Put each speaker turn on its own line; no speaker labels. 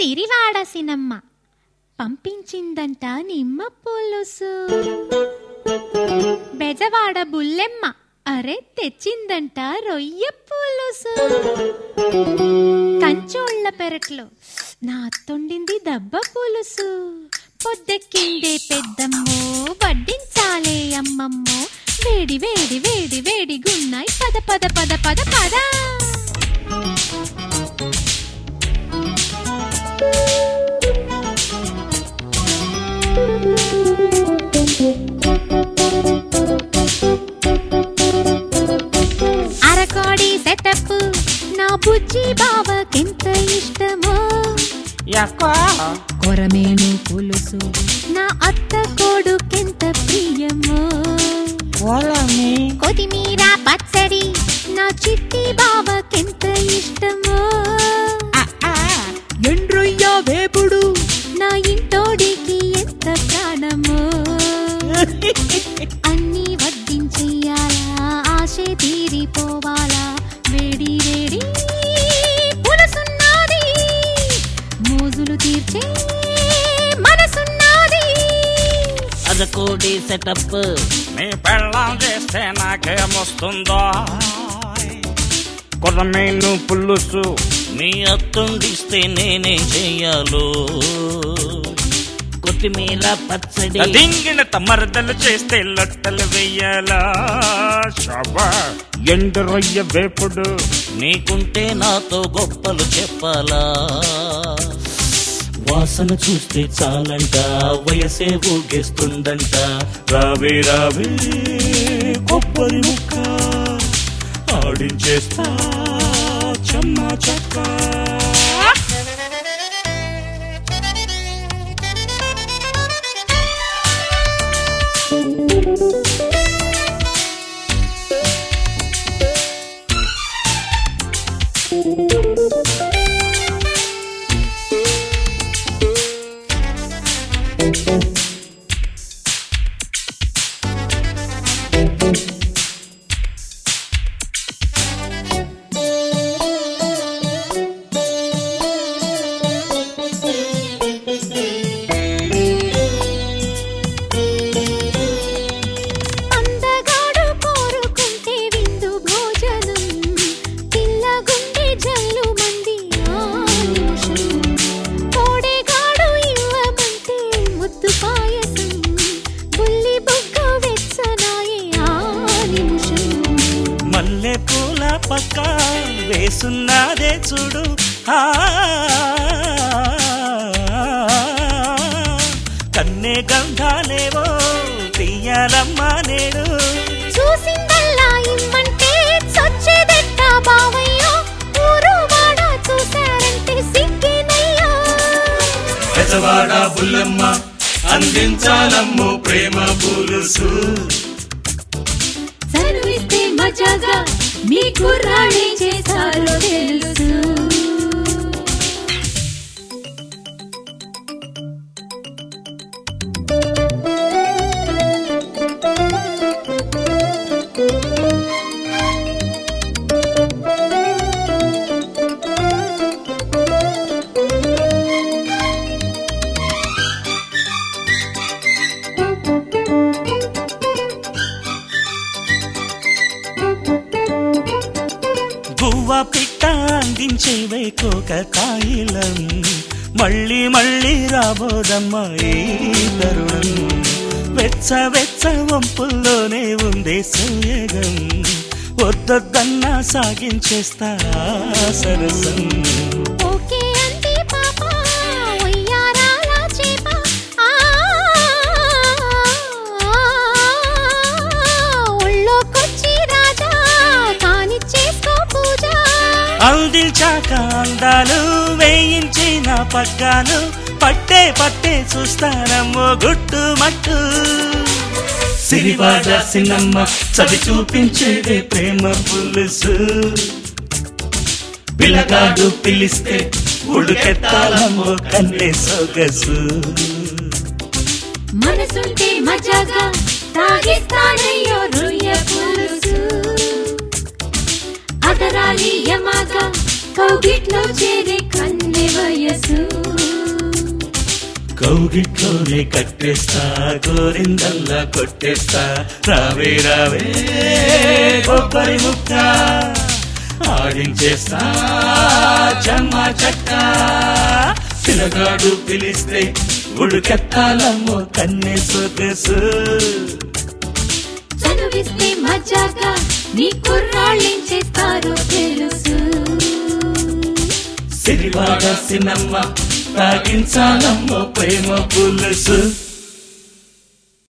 సిరివాడ సినమ్మ పంపించిందంట నిమ్మ పులుసు బెజవాడ బుల్లెమ్మ అరే తెచ్చిందంట రొయ్య పులుసు కంచోళ్ళ పెరట్లో నా అత్తుండింది దబ్బ పులుసు పొద్దెక్కిందే పెద్దమ్మో వడ్డించాలే అమ్మమ్మో వేడి వేడి వేడి వేడి గున్నాయి పద పద పద పద పద అరకోడి సెటప్ నా బుజ్జి బావకెంత ఇష్టమో
ಯಾಕೋ
కొరమేను పులుసు నా అత్త కొడుకెంత ప్రియమో
ఓలమి
కొత్తిమీర పచ్చడి నా చిట్టి బావకెంత ఇష్టమో ఎండ్రొయ్య వేపుడు నా ఇంటోడికి ఎంత ప్రాణమో అన్ని వడ్డించెయ్యాలా ఆశే తీరిపోవాలా వేడి వేడి పులుసున్నది మోజులు తీర్చే మనసున్నది
అదకోటి సెటప్ నీ పెళ్ళం చేస్తే నాకేమొస్తుందో కొరమేను పులుసు నీ అత్తుండిస్తే నేనే చెయ్యాలో కొత్తిమీర పచ్చడి దింగిన తమరదలు చేస్తే లొట్టలు వెయ్యాలా శబా ఎండు రొయ్య వేపుడు నీకుంటే నాతో గొప్పలు చెప్పాలా వాసన చూస్తే చాలంట వయసే ఊగేస్తుందంట రావే రావే కొబ్బరి ముక్క ఆడించేస్తా చెమ్మ చక్క
అందగాడు కోరుకుంటే విందు భోజనం పిల్లగుండె జల్లు మంది ఆ నిమిషం కోడెగాడు ఇవ్వమంటే ముద్దు పాయసం బుల్లి బుగ్గ వెచ్చనాయే ఆ నిమిషం
మల్లె పూల పక్క వేసున్నాదే చూడు ఆ కన్నే గంధాలేవో తీయాలమ్మా నేడు
చూసిందల్లా ఇమ్మంటే చచ్చేదెట్ట బావయ్యో ఊరు వాడ చూశారంటే సిగ్గినయ్యో
పెసవాడ బుల్లమ్మ అందించాలమ్ము ప్రేమ పులుసు
చనువిస్తే మజాగా మీ కుర్రాడే చేశారో తెలుసు
గువ్వ పిట్ట అందించేవే కోక కాయిలం మళ్ళీ మళ్ళీ రాబోదమ్మా ఈ తరుణం వెచ్చ వెచ్చ వంపుల్లోనే ఉంది సౌయగం వద్దొద్దన్నా సాగించేస్తా సరసం
ఓకే అంటే పాప ఒయ్యారాల చేప ఆ ఒళ్ళోకొచ్చి రాజా కాని చేసుకో పూజ
అందించాక అందాలు వేయించిన పగ్గాలు పట్టే పట్టే చూస్తానమ్మో గుట్టు మట్టు
సిరివాడ సినమ్మ చవి చూపించేదే ప్రేమ పులుసు పిల్లగాడు పిలిస్తే ఉడుకెత్తాలమ్మో కన్నే సొగసు
మనసుంటే మజాగా తాగిస్తానయ్యో రొయ్య పులుసు అదరాలి యమాగా కౌగిట్లో చేరే కన్నె వయసు
కౌగిట్లోనే కట్టేస్తా గోరిందల్లా కొట్టేస్తా రావే రావే కొబ్బరి ముక్క ఆడించేస్తా జన్మ చక్క పిలగాడు పిలిస్తే ఉడుకెత్తాలమ్మో కన్నే సొగసు
చనువిస్తే మజాగా నీ కుర్రాళ్ళేం చేస్తారో తెలుసు
సిరివాడ సినమ్మ తాగించాలమ్మో ప్రేమ పులుసు